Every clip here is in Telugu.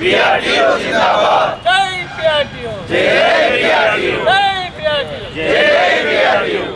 జై పిఆర్టీయూ జై పిఆర్టీయూ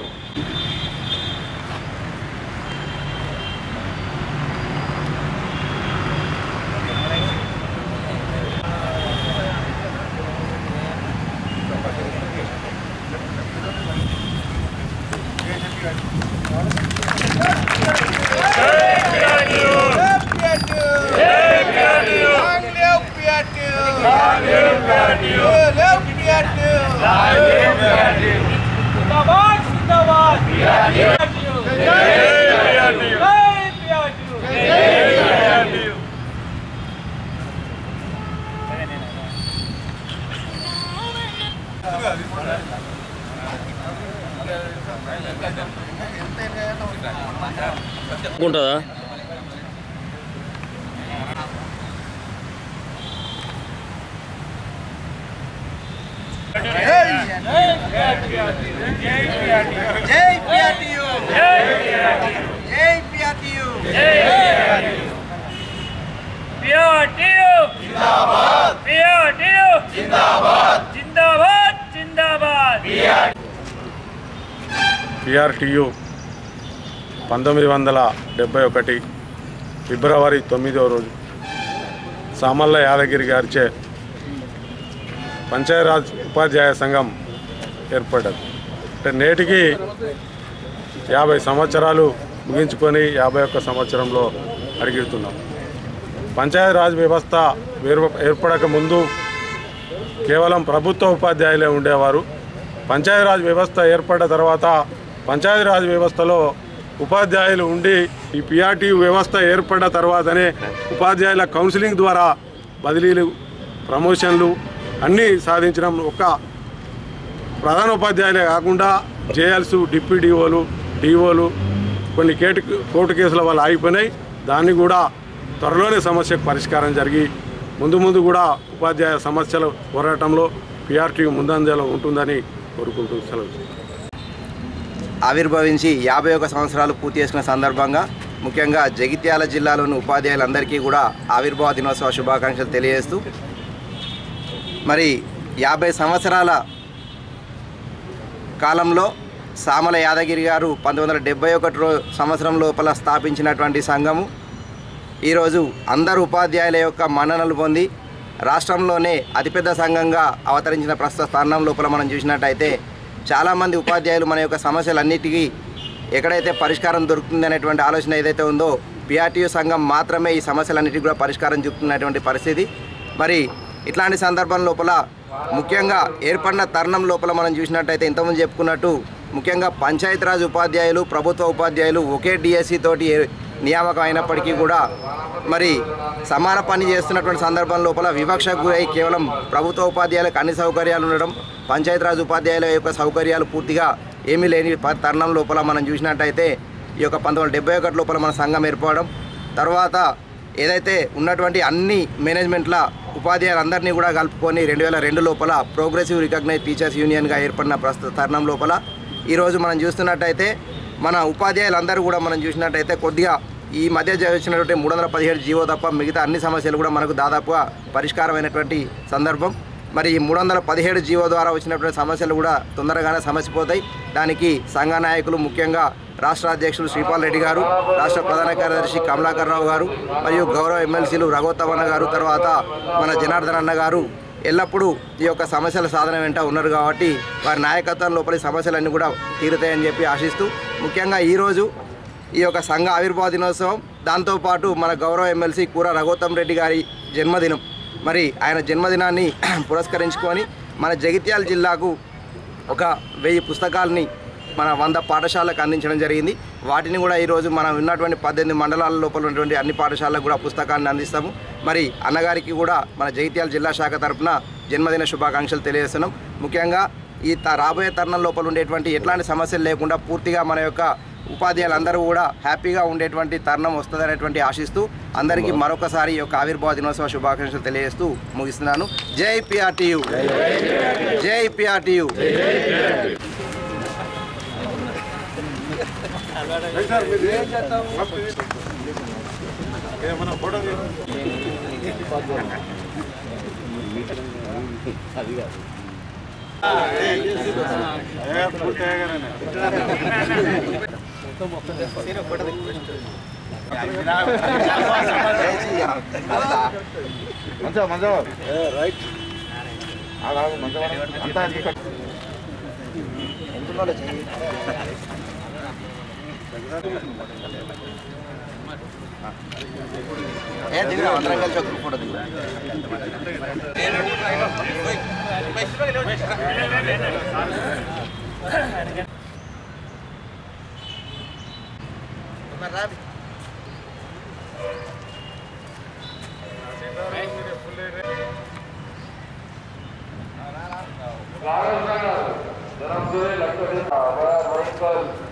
జిందాబాద్ జిందాబాద్ పిఆర్టీయూ జై పిఆర్టీయూ జై పిఆర్టీయూ ఉంటుందా జై పిఆర్టీయూ జై పిఆర్టీయూ పిఆర్టీయూ జిందాబాద్ పిఆర్టీయూ జిందాబాద్ జిందాబాద్ జిందాబాద్ పిఆర్టీయు పంతొమ్మిది వందల డెబ్బై ఒకటి ఫిబ్రవరి తొమ్మిదవ రోజు సామల్ల యాదగిరి గారిచే పంచాయరాజ్ ఉపాధ్యాయ సంఘం ఏర్పడ్డది అంటే నేటికి యాభై సంవత్సరాలు ముగించుకొని యాభై ఒక్క సంవత్సరంలో అడిగిడుతున్నాం పంచాయతీరాజ్ వ్యవస్థ వేరు ఏర్పడక ముందు కేవలం ప్రభుత్వ ఉపాధ్యాయులే ఉండేవారు పంచాయతీరాజ్ వ్యవస్థ ఏర్పడ్డ తర్వాత పంచాయతీరాజ్ వ్యవస్థలో ఉపాధ్యాయులు ఉండి ఈ పిఆర్టీ వ్యవస్థ ఏర్పడ్డ తర్వాతనే ఉపాధ్యాయుల కౌన్సిలింగ్ ద్వారా బదిలీలు ప్రమోషన్లు అన్నీ సాధించడం ఒక ప్రధాన ఉపాధ్యాయులే కాకుండా జేఎల్స్ డిప్యూటీ డిఓలు డిఓలు కొన్ని కేటు కోర్టు కేసుల వల్ల ఆగిపోయినాయి దాన్ని కూడా త్వరలోనే సమస్యకు పరిష్కారం జరిగి ముందు ముందు కూడా ఉపాధ్యాయ సమస్యల పోరాటంలో పిఆర్టీ ముందంజలో ఉంటుందని కోరుకుంటూ సెలవు ఆవిర్భవించి యాభై ఒక సంవత్సరాలు పూర్తి చేసుకున్న సందర్భంగా ముఖ్యంగా జగిత్యాల జిల్లాలోని ఉపాధ్యాయులందరికీ కూడా ఆవిర్భావ దినోత్సవ శుభాకాంక్షలు తెలియజేస్తూ మరి యాభై సంవత్సరాల కాలంలో సామల యాదగిరి గారు పంతొమ్మిది వందల డెబ్బై ఒకటి రో సంవత్సరం లోపల స్థాపించినటువంటి సంఘము ఈరోజు అందరు ఉపాధ్యాయుల యొక్క మన్ననలు పొంది రాష్ట్రంలోనే అతిపెద్ద సంఘంగా అవతరించిన ప్రస్తుత స్థానం లోపల మనం చూసినట్టయితే చాలామంది ఉపాధ్యాయులు మన యొక్క సమస్యలన్నిటికీ ఎక్కడైతే పరిష్కారం దొరుకుతుంది అనేటువంటి ఆలోచన ఏదైతే ఉందో పిఆర్టీయూ సంఘం మాత్రమే ఈ సమస్యలన్నిటికీ కూడా పరిష్కారం చూపుతున్నటువంటి పరిస్థితి మరి ఇట్లాంటి సందర్భం లోపల ముఖ్యంగా ఏర్పడిన తరుణం లోపల మనం చూసినట్టయితే ఇంతకుముందు చెప్పుకున్నట్టు ముఖ్యంగా పంచాయతీరాజ్ ఉపాధ్యాయులు ప్రభుత్వ ఉపాధ్యాయులు ఒకే డిఎస్సి తోటి ఏ- నియామకం అయినప్పటికీ కూడా మరి సమాన పని చేస్తున్నటువంటి సందర్భం లోపల వివక్షకు గురై కేవలం ప్రభుత్వ ఉపాధ్యాయులకు అన్ని సౌకర్యాలు ఉండడం పంచాయతీరాజ్ ఉపాధ్యాయుల యొక్క సౌకర్యాలు పూర్తిగా ఏమీ లేని ప- తరుణం లోపల మనం చూసినట్టయితే ఈ యొక్క పంతొమ్మిది వందల డెబ్బై ఒకటి లోపల మన సంఘం ఏర్పడడం తర్వాత ఏదైతే ఉన్నటువంటి అన్ని మేనేజ్మెంట్ల ఉపాధ్యాయులందరినీ కూడా కలుపుకొని రెండు వేల రెండు లోపల ప్రోగ్రెసివ్ రికగ్నైజ్ టీచర్స్ యూనియన్గా ఏర్పడిన ప్రస్తుత తరుణం లోపల ఈరోజు మనం చూస్తున్నట్టయితే మన ఉపాధ్యాయులందరూ కూడా మనం చూసినట్టయితే కొద్దిగా ఈ మధ్య వచ్చినటువంటి మూడు వందల పదిహేడు జీవో తప్ప మిగతా అన్ని సమస్యలు కూడా మనకు దాదాపుగా పరిష్కారమైనటువంటి సందర్భం మరి ఈ మూడు వందల పదిహేడు జీవో ద్వారా వచ్చినటువంటి సమస్యలు కూడా తొందరగానే సమసిపోతాయి దానికి సంఘ నాయకులు ముఖ్యంగా రాష్ట్ర అధ్యక్షులు శ్రీపాల్ రెడ్డి గారు రాష్ట్ర ప్రధాన కార్యదర్శి కమలాకర్ రావు గారు మరియు గౌరవ ఎమ్మెల్సీలు రఘోత్తమన్న గారు తర్వాత మన జనార్దన్ అన్న గారు ఎల్లప్పుడూ ఈ యొక్క సమస్యల సాధన వెంట ఉన్నారు కాబట్టి వారి నాయకత్వం లోపలి సమస్యలన్నీ కూడా తీరుతాయని చెప్పి ఆశిస్తూ ముఖ్యంగా ఈరోజు ఈ యొక్క సంఘ ఆవిర్భావ దినోత్సవం దాంతోపాటు మన గౌరవ ఎమ్మెల్సీ కూర రఘోత్తమ్ రెడ్డి గారి జన్మదినం మరి ఆయన జన్మదినాన్ని పురస్కరించుకొని మన జగిత్యాల జిల్లాకు ఒక వెయ్యి పుస్తకాలని మన వంద పాఠశాలకు అందించడం జరిగింది వాటిని కూడా ఈరోజు మనం ఉన్నటువంటి పద్దెనిమిది మండలాల లోపల ఉన్నటువంటి అన్ని పాఠశాలకు కూడా పుస్తకాన్ని అందిస్తాము మరి అన్నగారికి కూడా మన జగిత్యాల జిల్లా శాఖ తరపున జన్మదిన శుభాకాంక్షలు తెలియజేస్తున్నాం ముఖ్యంగా ఈ త రాబోయే తరుణం లోపల ఉండేటువంటి ఎట్లాంటి సమస్యలు లేకుండా పూర్తిగా మన యొక్క ఉపాధ్యాయులందరూ కూడా హ్యాపీగా ఉండేటువంటి తరుణం వస్తుందనేటువంటి ఆశిస్తూ అందరికీ మరొకసారి ఈ యొక్క ఆవిర్భావ దినోత్సవ శుభాకాంక్షలు తెలియజేస్తూ ముగిస్తున్నాను జై పిఆర్టీయు జై పిఆర్టీయు మంచిగా మంచిగా రైట్ మంచిగా అంతా ఎంత చెయ్యి ఏ దిగురా అందరం కలిసి ఒక ఫోటో దిగురా जरा लक्ष